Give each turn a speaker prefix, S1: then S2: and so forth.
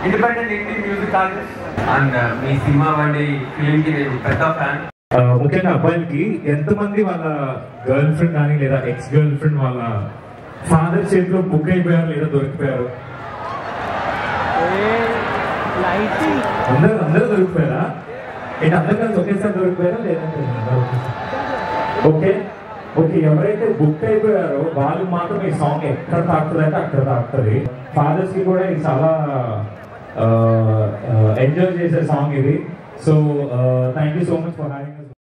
S1: Independent indie music artist and మీ cinema వంటి film కి నేను పెద్ద ఫ్యాన్
S2: ఆ, ముఖ్యంగా అబ్బాయిలకి ఎంతమంది వాళ్ళ గర్ల్ ఫ్రెండ్ కానీ లేదా ఎక్స్ గర్ల్ ఫ్రెండ్ వాళ్ళ ఫాదర్ చేతిలో బుక్ అయిపోయారు లేదా దొరికిపోయారు అందరూ అందరూ దొరికిపోయారా ఏంటి అందరు కలిసి ఒకేసారి దొరికిపోయారా లేదంటే అందరూ ఒకేసారి? ఓకే ఓకే ఎవరైతే బుక్ అయిపోయారో వాళ్ళు మాత్రం ఈ సాంగ్ ఎక్కడ తాకుతుంది అంటే అక్కడ తాకుతుంది ఫాదర్స్ కి కూడా ఇది చాలా ఎంజాయ్ చేసే సాంగ్ ఇది so thank you so much for having